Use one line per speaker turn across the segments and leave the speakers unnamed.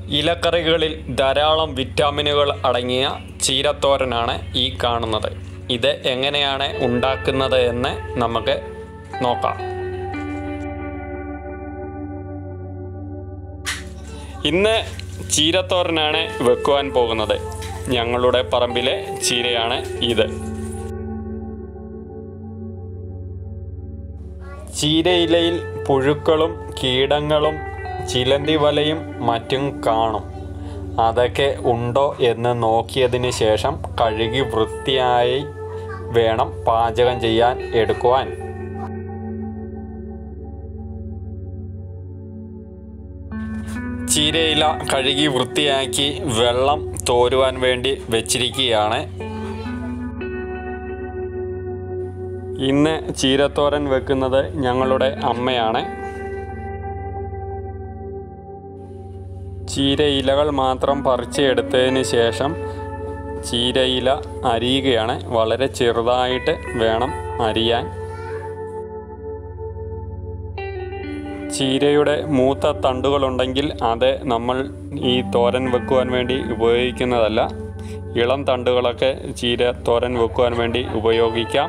ഇലക്കറികളിൽ ധാരാളം വിറ്റാമിനുകൾ അടങ്ങിയ ചീരത്തോരനാണ് ഈ കാണുന്നത് ഇത് എങ്ങനെയാണ് ഉണ്ടാക്കുന്നത് എന്ന് നമുക്ക് നോക്കാം ഇന്ന് ചീരത്തോരനാണ് വെക്കുവാൻ പോകുന്നത് ഞങ്ങളുടെ പറമ്പിലെ ചീരയാണ് ഇത് ചീരയിലയിൽ പുഴുക്കളും കീടങ്ങളും ചിലന്തി വലയും മറ്റും കാണും അതൊക്കെ ഉണ്ടോ എന്ന് നോക്കിയതിന് ശേഷം കഴുകി വൃത്തിയായി വേണം പാചകം ചെയ്യാൻ എടുക്കുവാൻ ചീരയില കഴുകി വൃത്തിയാക്കി വെള്ളം തോരുവാൻ വേണ്ടി വെച്ചിരിക്കുകയാണ് ഇന്ന് ചീരത്തോരൻ വെക്കുന്നത് ഞങ്ങളുടെ അമ്മയാണ് ചീരയിലകൾ മാത്രം പറിച്ചെടുത്തതിന് ശേഷം ചീരയില അരിയുകയാണ് വളരെ ചെറുതായിട്ട് വേണം അരിയാൻ ചീരയുടെ മൂത്ത തണ്ടുകളുണ്ടെങ്കിൽ അത് നമ്മൾ ഈ തോരൻ വെക്കുവാൻ വേണ്ടി ഉപയോഗിക്കുന്നതല്ല ഇളം തണ്ടുകളൊക്കെ ചീര തോരൻ വെക്കുവാൻ വേണ്ടി ഉപയോഗിക്കാം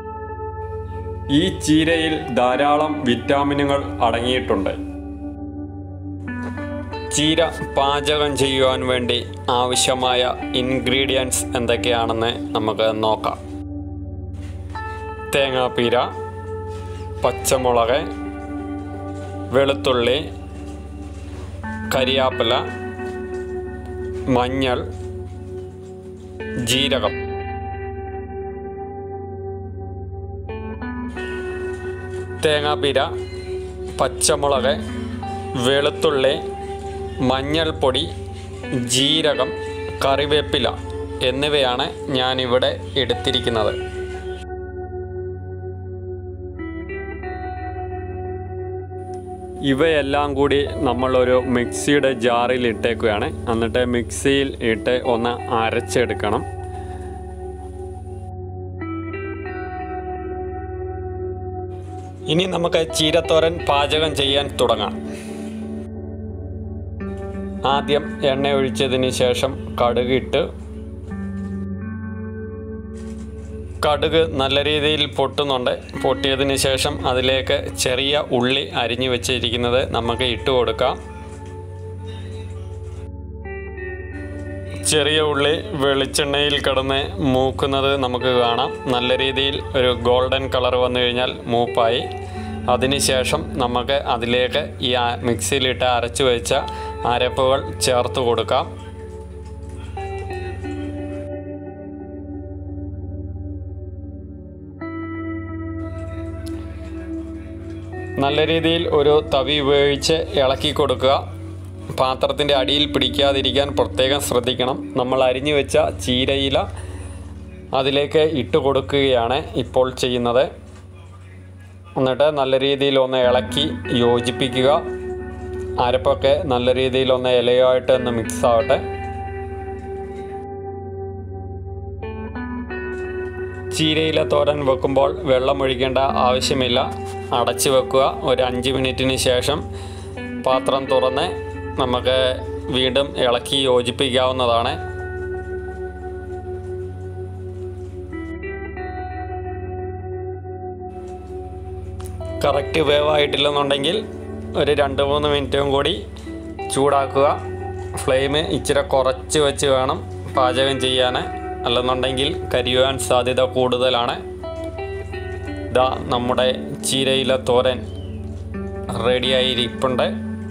ഈ ചീരയിൽ ധാരാളം വിറ്റാമിനുകൾ അടങ്ങിയിട്ടുണ്ട് ചീര പാചകം ചെയ്യുവാൻ വേണ്ടി ആവശ്യമായ ഇൻഗ്രീഡിയൻസ് എന്തൊക്കെയാണെന്ന് നമുക്ക് നോക്കാം തേങ്ങാപ്പീര പച്ചമുളക് വെളുത്തുള്ളി കരിയാപ്പില മഞ്ഞൾ ജീരകം തേങ്ങാപ്പീര പച്ചമുളക് വെളുത്തുള്ളി മഞ്ഞൾപ്പൊടി ജീരകം കറിവേപ്പില എന്നിവയാണ് ഞാനിവിടെ എടുത്തിരിക്കുന്നത് ഇവയെല്ലാം കൂടി നമ്മളൊരു മിക്സിയുടെ ജാറിൽ ഇട്ടേക്കുകയാണ് എന്നിട്ട് മിക്സിയിൽ ഇട്ട് ഒന്ന് അരച്ചെടുക്കണം ഇനി നമുക്ക് ചീരത്തോരൻ പാചകം ചെയ്യാൻ തുടങ്ങാം ആദ്യം എണ്ണ ഒഴിച്ചതിന് ശേഷം കടുകിട്ട് കടുക് നല്ല രീതിയിൽ പൊട്ടുന്നുണ്ട് പൊട്ടിയതിന് ശേഷം അതിലേക്ക് ചെറിയ ഉള്ളി അരിഞ്ഞു വെച്ചിരിക്കുന്നത് നമുക്ക് ഇട്ട് കൊടുക്കാം ചെറിയ ഉള്ളി വെളിച്ചെണ്ണയിൽ കിടന്ന് മൂക്കുന്നത് നമുക്ക് കാണാം നല്ല രീതിയിൽ ഒരു ഗോൾഡൻ കളർ വന്നു കഴിഞ്ഞാൽ മൂപ്പായി അതിനുശേഷം നമുക്ക് അതിലേക്ക് ഈ ആ- മിക്സിയിലിട്ട് അരച്ചു വെച്ച അരപ്പുകൾ ചേർത്ത് കൊടുക്കാം നല്ല രീതിയിൽ ഒരു തവി ഉപയോഗിച്ച് ഇളക്കി കൊടുക്കുക പാത്രത്തിൻ്റെ അടിയിൽ പിടിക്കാതിരിക്കാൻ പ്രത്യേകം ശ്രദ്ധിക്കണം നമ്മൾ അരിഞ്ഞു വെച്ച ചീരയില അതിലേക്ക് ഇട്ട് കൊടുക്കുകയാണ് ഇപ്പോൾ ചെയ്യുന്നത് എന്നിട്ട് നല്ല രീതിയിൽ ഒന്ന് ഇളക്കി യോജിപ്പിക്കുക അരപ്പൊക്കെ നല്ല രീതിയിൽ ഒന്ന് ഇലയായിട്ട് ഒന്ന് മിക്സ് ആവട്ടെ ചീരയില തോരൻ വെക്കുമ്പോൾ വെള്ളം ഒഴിക്കേണ്ട ആവശ്യമില്ല അടച്ചു വെക്കുക ഒരു അഞ്ച് മിനിറ്റിന് ശേഷം പാത്രം തുറന്ന് നമുക്ക് വീണ്ടും ഇളക്കി യോജിപ്പിക്കാവുന്നതാണ് കറക്റ്റ് വേവായിട്ടില്ലെന്നുണ്ടെങ്കിൽ ഒരു രണ്ട് മൂന്ന് മിനിറ്റും കൂടി ചൂടാക്കുക ഫ്ലെയിം ഇച്ചിരി കുറച്ച് വെച്ച് വേണം പാചകം ചെയ്യാൻ അല്ലെന്നുണ്ടെങ്കിൽ കരിയുവാൻ സാധ്യത കൂടുതലാണ് ഇതാ നമ്മുടെ ചീരയില തോരൻ റെഡിയായിരിപ്പുണ്ട്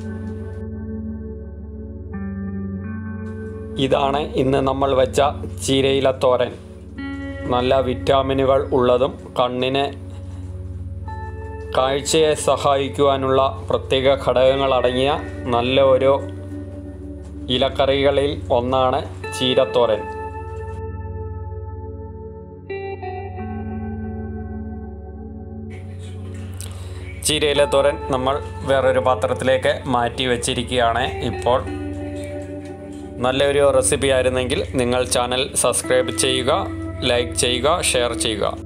ഇതാണ് ഇന്ന് നമ്മൾ വെച്ച ചീരയില തോരൻ നല്ല വിറ്റാമിനുകൾ ഉള്ളതും കണ്ണിന് കാഴ്ചയെ സഹായിക്കുവാനുള്ള പ്രത്യേക ഘടകങ്ങൾ അടങ്ങിയ നല്ല ഒരു ഇലക്കറികളിൽ ഒന്നാണ് ചീരത്തോരൻ ചീരയിലെ തോരൻ നമ്മൾ വേറൊരു പാത്രത്തിലേക്ക് മാറ്റി വെച്ചിരിക്കുകയാണ് ഇപ്പോൾ നല്ലൊരു റെസിപ്പി ആയിരുന്നെങ്കിൽ നിങ്ങൾ ചാനൽ സബ്സ്ക്രൈബ് ചെയ്യുക ലൈക്ക് ചെയ്യുക ഷെയർ ചെയ്യുക